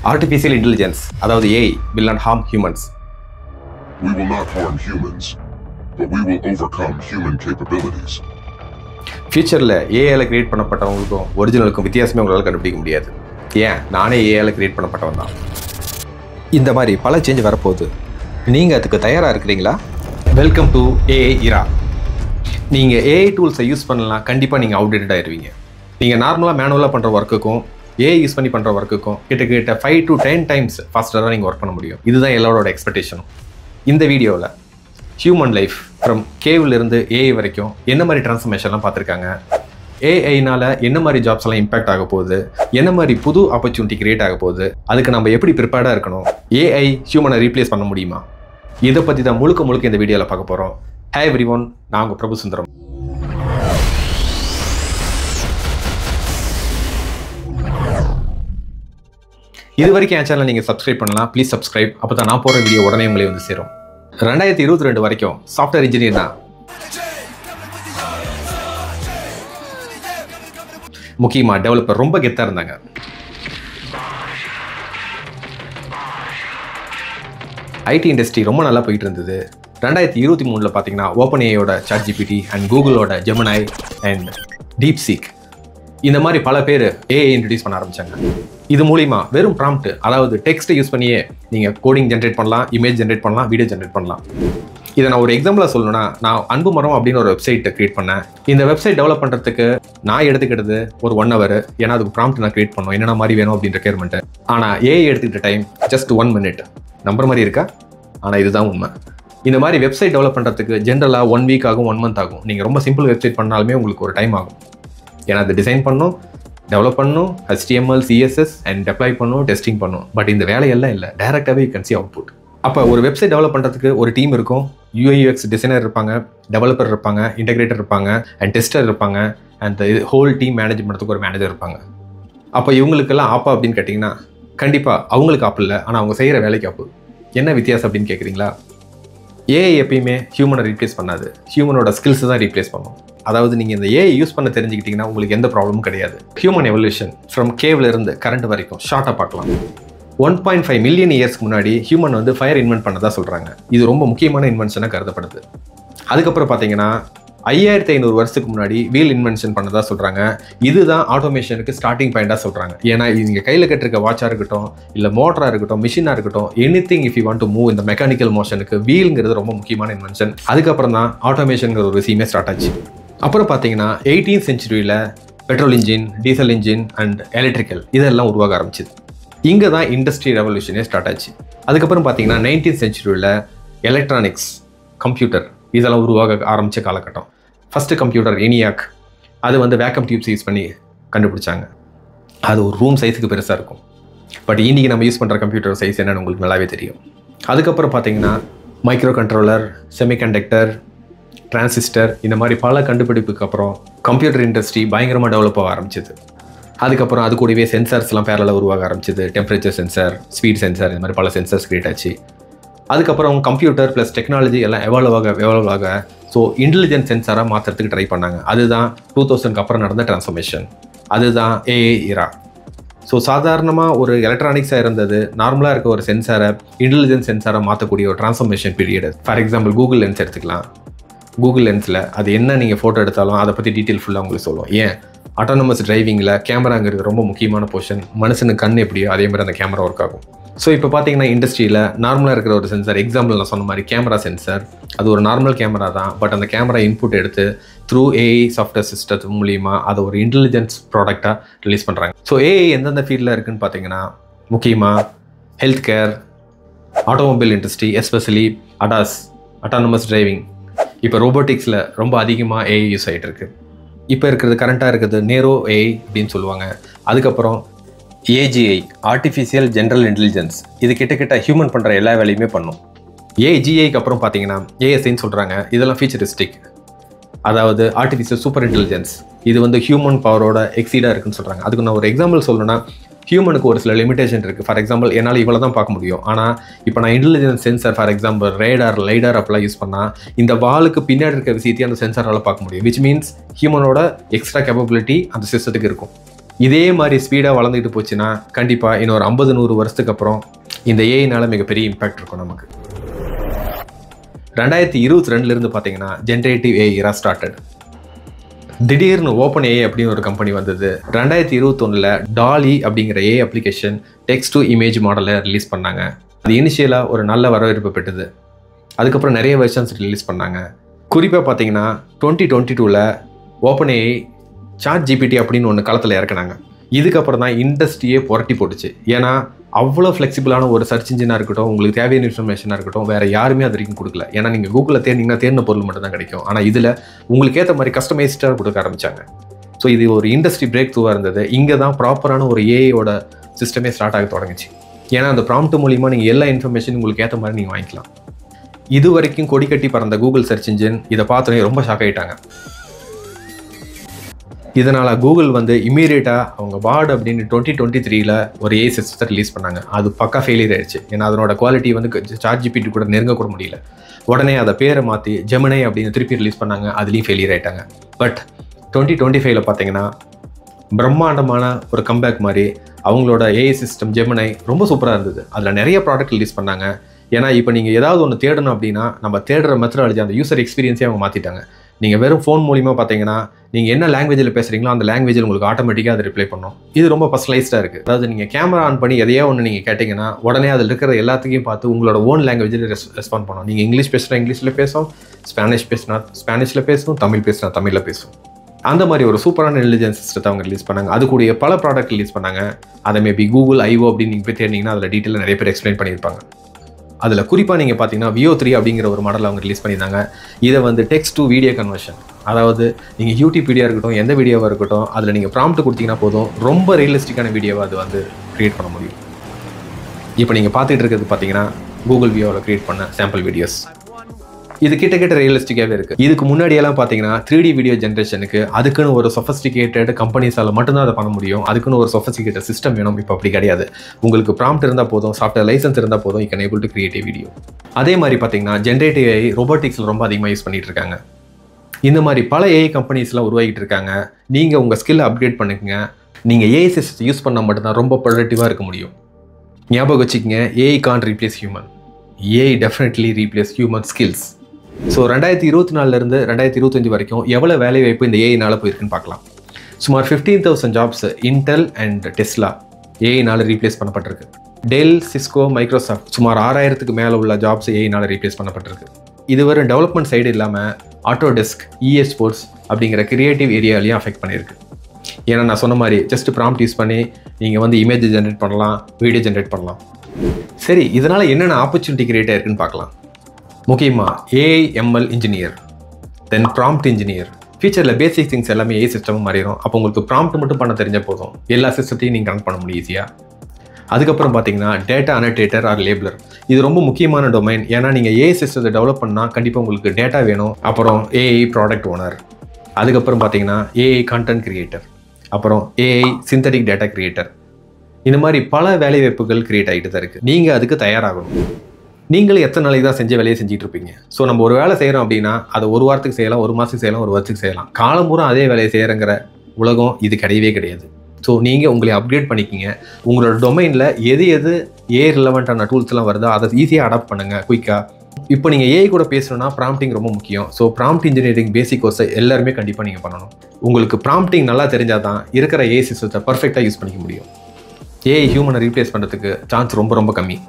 Artificial intelligence அதாவது AI will not harm humans We will not harm humans, but we will overcome human capabilities. ஃபியூச்சரில் ஏஐல create பண்ணப்பட்டவங்களுக்கும் ஒரிஜினலுக்கும் வித்தியாசமே உங்களால் கண்டுபிடிக்க முடியாது ஏன் நானே ஏஐல கிரியேட் பண்ணப்பட்டவன் தான் இந்த மாதிரி பல சேஞ்ச் வரப்போகுது நீங்கள் அதுக்கு தயாராக இருக்கிறீங்களா வெல்கம் டு ஏஐ இரா நீங்கள் ஏஐ டூல்ஸை யூஸ் பண்ணலாம் கண்டிப்பாக நீங்கள் அவுடேட்டட் ஆயிருவீங்க நீங்கள் நார்மலாக மேனுவலாக பண்ணுற ஒர்க்குக்கும் ஏஐ யூஸ் பண்ணி பண்ணுற ஒர்க்குக்கும் கிட்டத்தட்ட ஃபைவ் டு டென் டைம்ஸ் ஃபாஸ்ட்டாக நீங்கள் ஒர்க் பண்ண முடியும் இதுதான் எல்லாரோட எக்ஸ்பெக்டேஷனும் இந்த வீடியோவில் ஹியூமன் லைஃப் ஃப்ரம் இருந்து ஏஐ வரைக்கும் என்ன மாதிரி டிரான்ஸ்ஃபர்மேஷன்லாம் பார்த்துருக்காங்க ஏஐனால என்ன மாதிரி ஜாப்ஸ் எல்லாம் இம்பாக்ட் ஆக போகுது என்ன மாதிரி புது ஆப்பர்ச்சுனிட்டி கிரியேட் ஆக போகுது அதுக்கு நம்ம எப்படி ப்ரிப்பேர்டாக இருக்கணும் ஏஐ ஹியூமனை ரீப்ளேஸ் பண்ண முடியுமா இதை பற்றி தான் முழுக்க முழுக்க இந்த வீடியோவில் பார்க்க போகிறோம் ஹே எவ்ரி ஒன் நான் உங்கள் பிரபு சுந்தரம் இது வரைக்கும் என் சேனல் நீங்கள் சப்ஸ்கிரைப் பண்ணலாம் ப்ளீஸ் சப்ஸ்கிரைப் அப்போ தான் நான் போகிற வீடியோ உடனே உங்களே வந்து சேரும் ரெண்டாயிரத்தி இருபத்தி ரெண்டு வரைக்கும் சாஃப்ட்வேர் இன்ஜினியர் தான் முக்கியமாக டெவலப்பர் ரொம்ப கெத்தாக இருந்தாங்க ஐடி இண்டஸ்ட்ரி ரொம்ப நல்லா போயிட்டு இருந்தது ரெண்டாயிரத்தி இருபத்தி மூணில் பார்த்தீங்கன்னா ஓப்பன் ஏயோட சாட் ஜிபிடி அண்ட் கூகுளோட ஜெமனாய் அண்ட் டீப் சீக் இந்த மாதிரி பல பேர் ஏஐ இன்ட்ரடியூஸ் பண்ண ஆரம்பிச்சாங்க இது மூலிமா வெறும் ப்ராம்ப்ட் அதாவது டெக்ஸ்ட்டை யூஸ் பண்ணியே நீங்கள் கோடிங் ஜென்ரேட் பண்ணலாம் இமேஜ் ஜென்ரேட் பண்ணலாம் வீடியோ ஜென்ரேட் பண்ணலாம் இதை நான் ஒரு எக்ஸாம்பிளாக சொல்லணும்னா நான் அன்பு மரம் அப்படின்னு ஒரு வெப்சைட்டை கிரியேட் பண்ணேன் இந்த வெப்சைட் டெவலப் பண்ணுறதுக்கு நான் எடுத்துக்கிட்டது ஒரு ஒன் ஹவர் ஏன்னா அதுக்கு ப்ராம்ப்ட் நான் கிரியேட் பண்ணணும் என்னென்ன மாதிரி வேணும் அப்படின்னு ரெக்யர்மெண்ட் ஆனால் ஏஐ எடுத்துக்கிட்ட டைம் ஜஸ்ட் ஒன் மினிட் நம்புற மாதிரி இருக்கா ஆனால் இதுதான் உண்மை இந்த மாதிரி வெப்சைட் டெவலப் பண்ணுறதுக்கு ஜென்ரலாக ஒன் வீக் ஆகும் ஒன் மந்த் ஆகும் நீங்கள் ரொம்ப சிம்பிள் வெப்சைட் பண்ணாலுமே உங்களுக்கு ஒரு டைம் ஆகும் ஏன்னா அது டிசைன் பண்ணும் டெவலப் பண்ணும் HTML சிஎஸ்எஸ் அண்ட் டெப்ளை பண்ணும் டெஸ்டிங் பண்ணும் பட் இந்த வேலையெல்லாம் இல்லை டேரெக்டாகவே யூ கேன் சி அவுட்புட் அப்போ ஒரு வெப்சைட் டெவலப் பண்ணுறதுக்கு ஒரு டீம் இருக்கும் யூஐயூஎக்ஸ் டிசைனர் இருப்பாங்க டெவலப்பர் இருப்பாங்க இன்டகிரேட்டர் இருப்பாங்க அண்ட் டெஸ்டர் இருப்பாங்க அண்ட் ஹோல் டீம் மேனேஜ் பண்ணுறதுக்கு ஒரு மேனேஜர் இருப்பாங்க அப்போ இவங்களுக்கெல்லாம் ஆப்பா அப்படின்னு கேட்டிங்கன்னா கண்டிப்பாக அவங்களுக்கு ஆப்பு இல்லை ஆனால் அவங்க செய்கிற வேலைக்கு ஆப்பு என்ன வித்தியாசம் அப்படின்னு கேட்குறீங்களா ஏஐ எப்பயுமே ஹியூமனை ரீப்ளேஸ் பண்ணாது ஹியூமனோட ஸ்கில்ஸ் தான் ரீப்ளேஸ் பண்ணும் அதாவது நீங்கள் இந்த ஏஐ யூஸ் பண்ண தெரிஞ்சுக்கிட்டிங்கன்னா உங்களுக்கு எந்த ப்ராப்ளமும் கிடையாது ஹியூமன் எவல்யூஷன் ஃப்ரம் கேவ்ல இருந்து கரண்ட் வரைக்கும் ஷார்ட்டாக பார்க்கலாம் ஒன் பாயிண்ட் ஃபைவ் மில்லியன் இயர்ஸ்க்கு முன்னாடி ஹியூமன் வந்து ஃபயர் இன்வென்ட் பண்ணதா சொல்கிறாங்க இது ரொம்ப முக்கியமான இன்வென்ஷனாக கருதப்படுது அதுக்கப்புறம் பார்த்தீங்கன்னா ஐயாயிரத்தி ஐநூறு வருஷத்துக்கு முன்னாடி வீல் இன்வென்ஷன் பண்ணதா சொல்கிறாங்க இதுதான் ஆட்டோமேஷனுக்கு ஸ்டார்டிங் பாயிண்டாக சொல்கிறாங்க ஏன்னா நீங்கள் கையில் கட்டிருக்க வாட்சாக இருக்கட்டும் இல்லை மோட்டராக இருக்கட்டும் மிஷினாக இருக்கட்டும் anything if you want to move இந்த மெக்கானிக்கல் மோஷனுக்கு வீல்ங்கிறது ரொம்ப முக்கியமான இன்வென்ஷன் அதுக்கப்புறம் தான் ஆட்டோமேஷனுங்கிற ஒரு விஷயமே ஸ்டார்ட் ஆச்சு அப்புறம் பார்த்தீங்கன்னா எயிட்டீன் செஞ்சுரியில் petrol engine diesel engine and electrical இதெல்லாம் உருவாக ஆரம்பிச்சுது இங்கே தான் இண்டஸ்ட்ரி ரெவல்யூஷனே ஸ்டார்ட் ஆச்சு அதுக்கப்புறம் பார்த்தீங்கன்னா நைன்டீன் செஞ்சுரியில் எலக்ட்ரானிக்ஸ் கம்ப்யூட்டர் இதெல்லாம் உருவாக ஆரம்பித்த காலகட்டம் ஃபஸ்ட்டு கம்ப்யூட்டர் எனியாக் அது வந்து வேக்கம் டியூப்ஸ் யூஸ் பண்ணி கண்டுபிடிச்சாங்க அது ஒரு ரூம் சைஸுக்கு பெருசாக இருக்கும் பட் இன்றைக்கி நம்ம யூஸ் பண்ணுற கம்ப்யூட்டர் சைஸ் என்னன்னு உங்களுக்கு நல்லாவே தெரியும் அதுக்கப்புறம் பார்த்தீங்கன்னா மைக்ரோ கண்ட்ரோலர் செமிகண்டக்டர் டிரான்சிஸ்டர் இந்த மாதிரி பல கண்டுபிடிப்புக்கு அப்புறம் கம்ப்யூட்டர் இண்டஸ்ட்ரி பயங்கரமாக டெவலப் ஆக ஆரம்பிச்சது அதுக்கப்புறம் அது கூடவே சென்சார்ஸ்லாம் பேரலாக உருவாக ஆரம்பிச்சது டெம்பரேச்சர் சென்சார் ஸ்பீட் சென்சார் இந்த மாதிரி பல சென்சார்ஸ் கிரியேட் ஆச்சு அதுக்கப்புறம் கம்ப்யூட்டர் ப்ளஸ் டெக்னாலஜி எல்லாம் எவால்வ் ஆக எவால்வ் ஆக ஸோ இன்டெலிஜென்ட் சென்சாராக மாற்றுறதுக்கு ட்ரை பண்ணாங்க அதுதான் டூ தௌசண்ட்க்கு அப்புறம் நடந்த டிரான்ஸ்ஃபர்மேஷன் அதுதான் ஏஏ இரா ஸோ சாதாரணமாக ஒரு எலக்ட்ரானிக்ஸாக இருந்தது நார்மலாக இருக்க ஒரு சென்சாரை இன்டெலிஜென்ட் சென்சாரை மாற்றக்கூடிய ஒரு transformation period for example Google lens எடுத்துக்கலாம் கூகுள் லென்ஸில் அது என்ன நீங்கள் ஃபோட்டோ எடுத்தாலும் அதை பற்றி டீட்டெயில் ஃபுல்லாக உங்களுக்கு சொல்லுவோம் ஏன் ஆட்டோனமஸ் டிரைவிங்கில் கேமராங்கிறது ரொம்ப முக்கியமான போர்ஷன் மனுஷனுக்கு கண் எப்படியோ அதே மாதிரி அந்த கேமரா ஒர்க் ஆகும் ஸோ இப்போ பார்த்தீங்கன்னா இண்டஸ்ட்ரியில் நார்மலாக இருக்கிற ஒரு சென்சார் எக்ஸாம்பிள் நான் சொன்ன மாதிரி கேமரா சென்சார் அது ஒரு நார்மல் கேமரா தான் பட் அந்த கேமரா இன்புட் எடுத்து த்ரூ ஏஐ சாஃப்ட்வேர் சிஸ்டத்து மூலிமா அதை ஒரு இன்டெலிஜென்ஸ் ப்ராடக்டாக ரிலீஸ் பண்ணுறாங்க ஸோ ஏஐ எந்தெந்த ஃபீல்டில் இருக்குன்னு பார்த்தீங்கன்னா முக்கியமாக health care automobile industry especially ADAS autonomous driving இப்போ ரோபோட்டிக்ஸில் ரொம்ப அதிகமாக ஏஐ யூஸ் ஆகிட்டு இருக்கு இப்போ இருக்கிறது கரண்ட்டாக இருக்கிறது நேரோ ஏஐ அப்படின்னு சொல்லுவாங்க அதுக்கப்புறம் ஏஜிஐ ஆர்டிஃபிஷியல் ஜென்ரல் இன்டெலிஜென்ஸ் இது கிட்ட கிட்ட ஹியூமன் பண்ணுற எல்லா வேலையுமே பண்ணும் ஏஜிஐக்கு அப்புறம் பார்த்தீங்கன்னா ஏஎஸ்ஐன்னு சொல்கிறாங்க இதெல்லாம் ஃபியூச்சரிஸ்டிக் அதாவது ஆர்டிஃபிஷியல் சூப்பர் இன்டெலிஜென்ஸ் இது வந்து ஹியூமன் பவரோட எக்ஸீடாக இருக்குன்னு சொல்கிறாங்க அதுக்கு நான் ஒரு எக்ஸாம்பிள் சொல்லணும்னா ஹியூமனுக்கு ஒரு சில லிமிடேஷன் இருக்குது ஃபார் எக்ஸாம்பிள் என்னால் இவ்வளோ தான் பார்க்க முடியும் ஆனால் இப்போ நான் intelligence sensor for example radar lidar அப்பெல்லாம் யூஸ் பண்ணால் இந்த வாலுக்கு பின்னாடி இருக்க விஷயத்தையும் அந்த சென்சாரால் பார்க்க முடியும் விச் மீன்ஸ் ஹியூமனோட எக்ஸ்ட்ரா கேப்பபிலிட்டி அந்த சிஸ்டத்துக்கு இருக்கும் இதே மாதிரி ஸ்பீடாக வளர்ந்துட்டு போச்சுன்னா கண்டிப்பாக இன்னொரு ஐம்பது நூறு வருஷத்துக்கு அப்புறம் இந்த ஏஐனால மிகப்பெரிய இம்பாக்ட் இருக்கும் நமக்கு ரெண்டாயிரத்தி இருபத்தி ரெண்டுலேருந்து பார்த்தீங்கன்னா ஜென்ரேட்டிவ் ஏஐ இரா ஸ்டார்டட் திடீர்னு ஓப்பன் ஏஐ அப்படின்னு ஒரு கம்பெனி வந்தது ரெண்டாயிரத்தி இருபத்தொன்னில் டாலி அப்படிங்கிற AI application text to image மாடலை ரிலீஸ் பண்ணாங்க அது இனிஷியலாக ஒரு நல்ல வரவேற்பு பெற்றது அதுக்கப்புறம் நிறைய வெர்ஷன்ஸ் ரிலீஸ் பண்ணாங்க குறிப்பாக பார்த்தீங்கன்னா டுவெண்ட்டி டுவெண்ட்டி டூவில் ஓப்பன் ஏஐ சாட் ஜிபிடி அப்படின்னு ஒன்று களத்தில் இறக்குனாங்க இதுக்கப்புறம் தான் இண்டஸ்ட்ரியே புரட்டி போட்டுச்சு ஏன்னா அவ்வளோ ஃப்ளெக்சிபிளான ஒரு சர்ச் இன்ஜினாக இருக்கட்டும் உங்களுக்கு தேவையான இன்ஃபர்மேஷனாக இருக்கட்டும் வேறு யாருமே அது வரைக்கும் கொடுக்கல ஏன்னா நீங்கள் கூகுளில் தேடினீங்கன்னா தேடின பொருள் மட்டும் தான் கிடைக்கும் ஆனால் இதில் உங்களுக்கு ஏற்ற மாதிரி கஸ்டமைஸ்டாக கொடுக்க ஆரம்பிச்சாங்க ஸோ இது ஒரு இண்டஸ்ட்ரி பிரேக் த்ரூவாக இருந்தது இங்கே தான் ப்ராப்பரான ஒரு ஏஐயோட சிஸ்டமே ஸ்டார்ட் ஆக தொடங்குச்சு ஏன்னா அந்த ப்ராம்ப்ட் மூலிமா நீங்கள் எல்லா இன்ஃபர்மேஷன் உங்களுக்கு ஏற்ற மாதிரி நீங்கள் வாங்கிக்கலாம் இது வரைக்கும் கொடி கட்டி பறந்த கூகுள் சர்ச் இன்ஜின் இதை பார்த்தோன்னே ரொம்ப ஷாக் ஆகிட்டாங்க இதனால் கூகுள் வந்து இமீடியட்டாக அவங்க பாட் அப்படின்னு டுவெண்ட்டி டுவெண்ட்டி த்ரீல ஒரு ஏ சிஸ்டத்தை ரிலீஸ் பண்ணாங்க அது பக்கா ஃபெயிலியர் ஆயிடுச்சு ஏன்னா அதனோட குவாலிட்டி வந்து சார்ஜ் ஜிபிடி கூட நெருங்க கூட முடியல உடனே அதை பேரை மாற்றி ஜெமனை அப்படின்னு திருப்பி ரிலீஸ் பண்ணாங்க அதுலேயும் ஃபெயிலியர் ஆயிட்டாங்க பட் டுவெண்ட்டி டுவெண்ட்டி ஃபைவ்ல பார்த்தீங்கன்னா பிரம்மாண்டமான ஒரு கம்பேக் மாதிரி அவங்களோட ஏஐ சிஸ்டம் ஜெமனை ரொம்ப சூப்பராக இருந்தது அதில் நிறைய ப்ராடக்ட் ரிலீஸ் பண்ணாங்க ஏன்னா இப்போ நீங்கள் ஏதாவது ஒன்று தேடணும் அப்படின்னா நம்ம தேடுற மெத்தடாலஜி அந்த யூசர் எக்ஸ்பீரியன்ஸே அவங்க மாற்றிட்டாங்க நீங்கள் வெறும் ஃபோன் மூலிமா பார்த்தீங்கன்னா நீங்கள் என்ன லாங்குவேஜில் பேசுகிறீங்களோ அந்த லாங்குவேஜில் உங்களுக்கு ஆட்டோமேட்டிக்காக அது ரிப்ளை பண்ணும் இது ரொம்ப பர்சனலைஸ்டாக இருக்குது அதாவது நீங்கள் கேமரா ஆன் பண்ணி எதையோ ஒன்று நீங்கள் கேட்டிங்கன்னா உடனே அதில் இருக்கிற எல்லாத்தையும் பார்த்து உங்களோட ஓன் லாங்குவேஜில் ரெஸ் ரெஸ்பாண்ட் பண்ணும் நீங்கள் இங்கிலீஷ் பேசுனா இங்கிலீஷில் பேசும் ஸ்பானிஷ் பேசினா ஸ்பானிஷில் பேசும் தமிழ் பேசினா தமிழில் பேசும் அந்த மாதிரி ஒரு சூப்பரான இன்டெலிஜென்ஸ் சிஸ்டத்தை அவங்க ரிலீஸ் பண்ணாங்க அது கூடிய பல ப்ராடக்ட் ரிலீஸ் பண்ணாங்க அதை மேபி கூகுள் ஐஓ அப்படின்னு நீங்கள் போய் தேடினீங்கன்னா அதில் டீட்டெயில் நிறைய பேர் எக்ஸ்பிளைன் பண்ணியிருப்பாங்க அதில் குறிப்பாக நீங்கள் பார்த்தீங்கன்னா வியோ த்ரீ அப்படிங்கிற ஒரு மாடல் அவங்க ரிலீஸ் பண்ணியிருந்தாங்க இதை வந்து டெக்ஸ்ட் டு வீடியோ கன்வர்ஷன் அதாவது நீங்கள் யூடியூப் வீடியோ இருக்கட்டும் எந்த வீடியோவாக இருக்கட்டும் அதில் நீங்கள் ப்ராம்ப்ட் கொடுத்தீங்கன்னா போதும் ரொம்ப ரியலிஸ்டிக்கான வீடியோவை அது வந்து க்ரியேட் பண்ண முடியும் இப்போ நீங்கள் பார்த்துட்டு இருக்கிறது பார்த்தீங்கன்னா கூகுள் வியோவில் க்ரியேட் பண்ண சாம்பிள் வீடியோஸ் இது கிட்ட கிட்ட ரியலிஸ்டிக்காகவே இருக்குது இதுக்கு முன்னாடியெல்லாம் பார்த்தீங்கன்னா த்ரீ டி வீடியோ ஜென்ரேஷனுக்கு அதுக்குன்னு ஒரு சொஃபஸ்டிகேட்டட் கம்பெனிஸால் மட்டும்தான் அதை பண்ண முடியும் அதுக்குன்னு ஒரு சொஃபஸ்டிகேட்டட் சிஸ்டம் வேணும் இப்போ அப்படி கிடையாது உங்களுக்கு ப்ராம்ப்ட் இருந்தால் போதும் சாஃப்ட்வேர் லைசன்ஸ் இருந்தால் போதும் you can able to create a video அதே மாதிரி பார்த்தீங்கன்னா ஜென்ரேட்டிவ் ஏஐ ரொபோட்டிக்ஸில் ரொம்ப அதிகமாக யூஸ் பண்ணிட்டு இருக்காங்க இந்த மாதிரி பல ஏஐ கம்பெனிஸ்லாம் உருவாகிட்டு இருக்காங்க நீங்கள் உங்கள் ஸ்கில்லை அப்கிரேட் பண்ணுங்க நீங்கள் ஏஐ சிஸ்டத்தை யூஸ் பண்ணால் மட்டும்தான் ரொம்ப ப்ரொடக்டிவாக இருக்க முடியும் ஞாபகம் வச்சுக்கங்க AI can replace human AI definitely replace human skills so ரெண்டாயிரத்தி இருபத்தி நாலுலேருந்து ரெண்டாயிரத்தி இருபத்தஞ்சு வரைக்கும் எவ்வளோ வேலை வாய்ப்பு இந்த ஏஐனால போயிருக்குன்னு பார்க்கலாம் சுமார் fifteen thousand jobs Intel and Tesla ஏஐனால ரீப்ளேஸ் பண்ணப்பட்டிருக்கு டெல் சிஸ்கோ மைக்ரோசாஃப்ட் சுமார் ஆறாயிரத்துக்கு மேலே உள்ள ஜாப்ஸ் ஏஐனால ரீப்ளேஸ் பண்ணப்பட்டிருக்கு இது வெறும் டெவலப்மெண்ட் சைடு இல்லாமல் ஆட்டோடெஸ்க் இஏ ஸ்போர்ட்ஸ் அப்படிங்கிற கிரியேட்டிவ் ஏரியாலையும் அஃபெக்ட் பண்ணியிருக்கு ஏன்னா நான் சொன்ன மாதிரி ஜஸ்ட் ப்ராம்ப்ட் யூஸ் பண்ணி நீங்கள் வந்து இமேஜ் ஜென்ரேட் பண்ணலாம் வீடியோ ஜென்ரேட் பண்ணலாம் சரி இதனால் என்னென்ன ஆப்பர்ச்சுனிட்டி கிரியேட் ஆயிருக்குன்னு பார்க்கலாம் முக்கியமாக AI ML engineer then prompt engineer ஃபியூச்சரில் பேசிக் திங்ஸ் எல்லாமே ஏஐ சிஸ்டமும் மாறிடும் அப்போ உங்களுக்கு ப்ராம்ப்ட் மட்டும் பண்ண தெரிஞ்ச போதும் எல்லா சிஸ்டத்தையும் நீங்கள் கனெக்ட் பண்ண முடியும் ஈஸியாக அதுக்கப்புறம் பார்த்தீங்கன்னா டேட்டா அனடேட்டர் ஆர் லேபிளர் இது ரொம்ப முக்கியமான டொமைன் ஏன்னா நீங்கள் ஏஐ சிஸ்டத்தை டெவலப் பண்ணால் கண்டிப்பாக உங்களுக்கு டேட்டா வேணும் அப்புறம் ஏஐ ப்ராடக்ட் ஓனர் அதுக்கப்புறம் பார்த்தீங்கன்னா ஏஐ கண்டென்ட் கிரியேட்டர் அப்புறம் ஏஐ சிந்தட்டிக் டேட்டா கிரியேட்டர் இந்த மாதிரி பல வேலைவாய்ப்புகள் கிரியேட் ஆகிட்டு தான் இருக்குது நீங்கள் அதுக்கு தயாராகணும் நீங்களும் எத்தனை நாளைக்கு தான் செஞ்ச வேலையை செஞ்சுட்டு இருப்பீங்க ஸோ நம்ம ஒரு வேலை செய்கிறோம் அப்படின்னா அதை ஒரு வாரத்துக்கு செய்யலாம் ஒரு மாதத்துக்கு செய்யலாம் ஒரு வருஷத்துக்கு செய்யலாம் காலம் பூரா அதே வேலையை செய்கிறங்கிற உலகம் இது கிடையவே கிடையாது ஸோ நீங்கள் உங்களை அப்கிரேட் பண்ணிக்கிங்க உங்களோட டொமைனில் எது எது ஏ ரிலவெண்ட்டான டூல்ஸ்லாம் வருதோ அதை ஈஸியாக அடாப்ட் பண்ணுங்கள் குயிக்காக இப்போ நீங்கள் ஏஐ கூட பேசணும்னா ப்ராம்ப்டிங் ரொம்ப முக்கியம் ஸோ ப்ராம்ப்ட் இன்ஜினியரிங் பேசிக் கோர்ஸை எல்லாருமே கண்டிப்பாக நீங்கள் பண்ணணும் உங்களுக்கு ப்ராம்ப்டிங் நல்லா தெரிஞ்சால் தான் இருக்கிற ஏஐ சிஸ்டத்தை பர்ஃபெக்டாக யூஸ் பண்ணிக்க முடியும் ஏஐ ஹியூமனை ரீப்ளேஸ் பண்ணுறதுக்கு சான்ஸ் ரொம்ப ரொம்ப கம்மி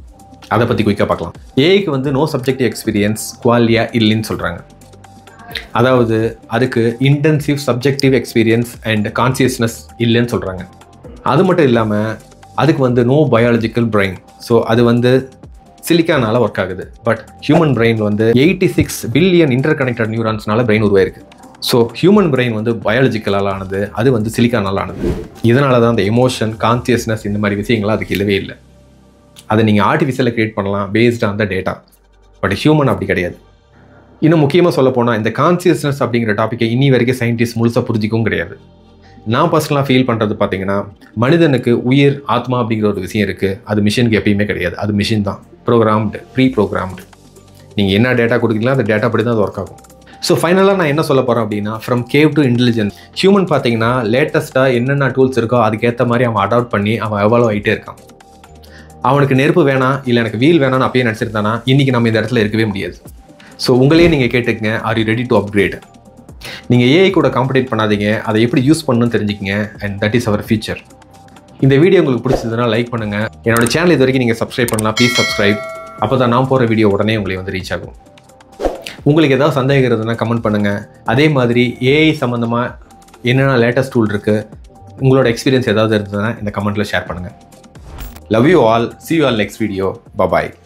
அதை பற்றி குயிக்காக பார்க்கலாம் ஏஐக்கு வந்து நோ சப்ஜெக்டிவ் எக்ஸ்பீரியன்ஸ் குவாலியா இல்லைன்னு சொல்கிறாங்க அதாவது அதுக்கு intensive subjective experience and consciousness இல்லைன்னு சொல்கிறாங்க அது மட்டும் இல்லாமல் அதுக்கு வந்து நோ பயாலஜிக்கல் பிரெயின் ஸோ அது வந்து சிலிக்கானால ஒர்க் ஆகுது பட் ஹியூமன் பிரெயின் வந்து eighty six billion interconnected நியூரான்ஸ்னால பிரெயின் உருவாயிருக்கு ஸோ ஹியூமன் பிரெயின் வந்து பயாலஜிக்கலால் ஆனது அது வந்து சிலிக்கானால் ஆனது இதனால தான் அந்த எமோஷன் கான்சியஸ்னஸ் இந்த மாதிரி விஷயங்கள்லாம் அதுக்கு இல்லவே இல்லை அதை நீங்கள் ஆர்டிஃபிஷியலாக கிரியேட் பண்ணலாம் based on the data but human அப்படி கிடையாது இன்னும் முக்கியமாக சொல்ல போனால் இந்த கான்சியஸ்னஸ் அப்படிங்கிற டாப்பிக்கை இனி வரைக்கும் சயின்டிஸ்ட் முழுசாக புரிஞ்சிக்கவும் கிடையாது நான் பர்சனலாக ஃபீல் பண்ணுறது பார்த்தீங்கன்னா மனிதனுக்கு உயிர் ஆத்மா அப்படிங்கிற ஒரு விஷயம் இருக்குது அது மிஷினுக்கு எப்பயுமே கிடையாது அது மிஷின் தான் ப்ரோக்ராம்டு ப்ரீ ப்ரோக்ராம்டு நீங்கள் என்ன டேட்டா கொடுக்குறீங்களோ அந்த டேட்டா படி தான் அது ஒர்க் ஆகும் ஸோ ஃபைனலாக நான் என்ன சொல்ல போகிறேன் அப்படின்னா from cave to intelligence human பார்த்தீங்கன்னா லேட்டஸ்ட்டாக என்னென்ன டூல்ஸ் இருக்கோ அதுக்கேற்ற மாதிரி அவன் அடாப்ட் பண்ணி அவன் எவ்வளோ ஆகிட்டே இருக்கான் அவனுக்கு நெருப்பு வேணாம் இல்லை எனக்கு வீல் வேணாம்னு அப்பயே நினச்சிருந்தானா இன்றைக்கி நம்ம இந்த இடத்துல இருக்கவே முடியாது ஸோ உங்களையே நீங்கள் கேட்டுக்கங்க are you ready to upgrade நீங்கள் ஏஐ கூட காம்படேட் பண்ணாதீங்க அதை எப்படி யூஸ் பண்ணணும்னு தெரிஞ்சுக்கங்க and that is our future இந்த வீடியோ உங்களுக்கு பிடிச்சதுன்னா லைக் பண்ணுங்கள் என்னோட சேனல் இது வரைக்கும் நீங்கள் சப்ஸ்கிரைப் பண்ணலாம் ப்ளீஸ் சப்ஸ்கிரைப் அப்போ தான் நான் போகிற வீடியோ உடனே உங்களை வந்து ரீச் ஆகும் உங்களுக்கு ஏதாவது சந்தேகம் இருந்ததுன்னா கமெண்ட் பண்ணுங்கள் அதே மாதிரி ஏஐ சம்மந்தமாக என்னென்ன லேட்டஸ்ட் டூல் இருக்குது உங்களோட எக்ஸ்பீரியன்ஸ் ஏதாவது இருந்ததுன்னா இந்த கமெண்ட்டில் ஷேர் பண்ணுங்கள் love you all see you all next video bye bye